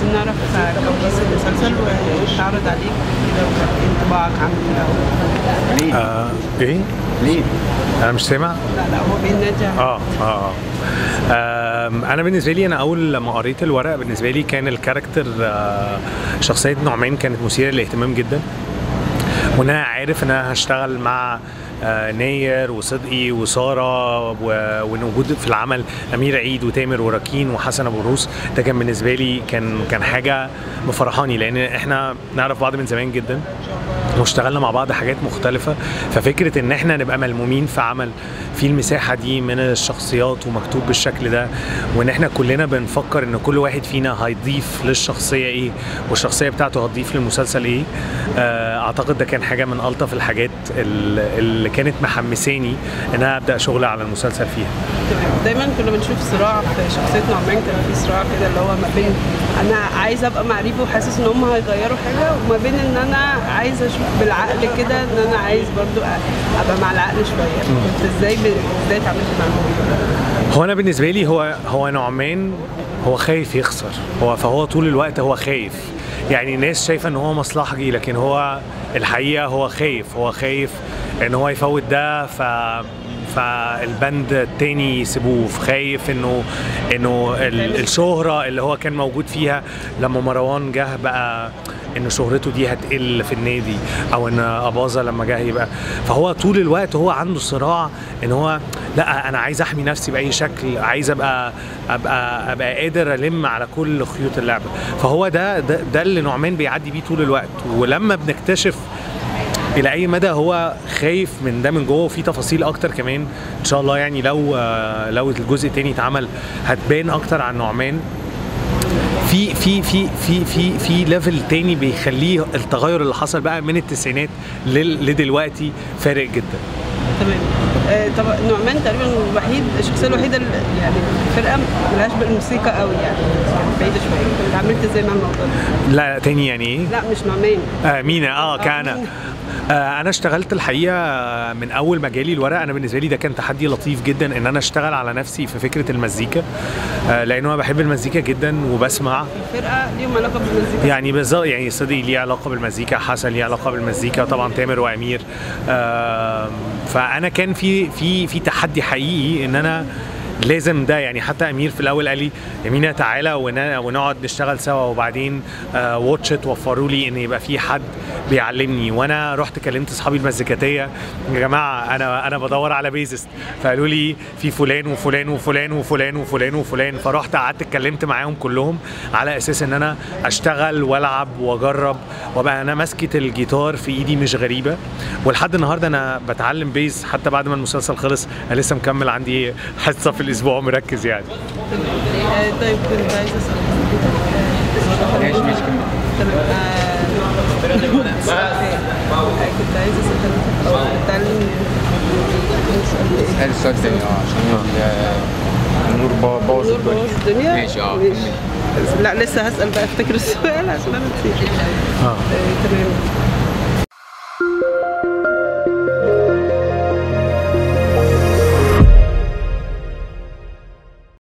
عايزين نعرف كواليس المسلسل وتعرض عليك كده وكان إيه انطباعك عنه ليه؟ آه ايه؟ ليه؟ انا مش سامع؟ لا لا هو بينادي عليك. اه اه آم، انا بالنسبه لي انا اول لما قريت الورق بالنسبه لي كان الكاركتر آه، شخصيه نعمان كانت مثيره للاهتمام جدا وان انا عارف ان انا هشتغل مع آه، ناير وصدقي وساره و- وان وجود في العمل امير عيد وتامر وراكين وحسن ابو روس ده كان بالنسبه لي كان كان حاجه مفرحاني لان احنا نعرف بعض من زمان جدا واشتغلنا مع بعض حاجات مختلفة ففكرة ان احنا نبقى ملمومين في عمل فيه المساحة دي من الشخصيات ومكتوب بالشكل ده وان احنا كلنا بنفكر ان كل واحد فينا هيضيف للشخصية ايه والشخصية بتاعته هتضيف للمسلسل ايه آه، اعتقد ده كان حاجة من الطف الحاجات ال- اللي كانت محمساني ان انا ابدا شغل على المسلسل فيها تمام. دايما كنا بنشوف صراع في شخصيه نعمان كان في صراع كده اللي هو ما بين انا عايزه ابقى معرفي وحاسس ان هم هيغيروا حاجه وما بين ان انا عايزه اشوف بالعقل كده ان انا عايز برضو أ- ابقى مع العقل شويه كنت ازاي ب... ازاي اتعاملت مع الموضوع ده؟ هو انا بالنسبه لي هو هو نعمان هو خايف يخسر هو فهو طول الوقت هو خايف يعني الناس شايفه ان هو مصلحجي لكن هو الحقيقه هو خايف هو خايف ان هو يفوت ده ف فالبند التاني يسيبوه خايف انه انه ال- الشهره اللي هو كان موجود فيها لما مروان جه بقى ان شهرته دي هتقل في النادي او ان اباظه لما جه يبقى فهو طول الوقت هو عنده صراع ان هو لا انا عايز احمي نفسي باي شكل عايز ابقى ابقى ابقى قادر الم على كل خيوط اللعبه فهو ده ده, ده اللي نعمان بيعدي بيه طول الوقت ولما بنكتشف الى اي مدى هو خايف من ده من جوه وفي تفاصيل اكتر كمان ان شاء الله يعني لو آه، لو الجزء التاني اتعمل هتبان اكتر عن نعمان في في في في في في ليفل تاني بيخليه التغير اللي حصل بقى من التسعينات لل- لدلوقتي فارق جدا تمام آه طب نعمان تقريبا الوحيد الشخصيه الوحيده اللي يعني الفرقه ملهاش بالموسيقى قوي يعني بعيده شويه اتعاملت ازاي مع الموضوع ده؟ لا لا تاني يعني ايه لا مش نعمان آه مينا اه كان مينا. آه انا اشتغلت الحقيقه من اول ما جالي الورق انا بالنسبه لي ده كان تحدي لطيف جدا ان انا اشتغل على نفسي في فكره المزيكا آه لان انا بحب المزيكا جدا وبسمع الفرقه ليهم علاقه بالمزيكا يعني بالظبط يعني صديق ليه علاقه بالمزيكا حسن ليه علاقه بالمزيكا طبعا تامر وامير آم، فانا كان في في في تحدي حقيقي ان انا لازم ده يعني حتى امير في الاول قال لي يا مينا تعالى ون- ونقعد نشتغل سوا وبعدين واتش ات وفروا لي ان يبقى في حد بيعلمني وانا رحت كلمت اصحابي المزيكاتيه يا جماعه انا انا بدور على بيزست فقالوا لي في فلان وفلان وفلان وفلان وفلان وفلان فرحت قعدت اتكلمت معاهم كلهم على اساس ان انا اشتغل والعب واجرب وابقى انا ماسكه الجيتار في ايدي مش غريبه ولحد النهارده انا بتعلم بيز حتى بعد ما المسلسل خلص انا لسه مكمل عندي حصه في الاسبوع مركز يعني آه طيب كنت عايزه اسال ماشي ماشي كمل تمام آه، آه، كنت عايزه اسال بتعلم اسأل السؤال تاني اه عشان ال- النور با- باظ نور بوظ الدنيا الدنيا ماشي اه ماشي. كمل. لا لسه هسال بقى افتكر السؤال عشان انا نسيت اه آه، تمام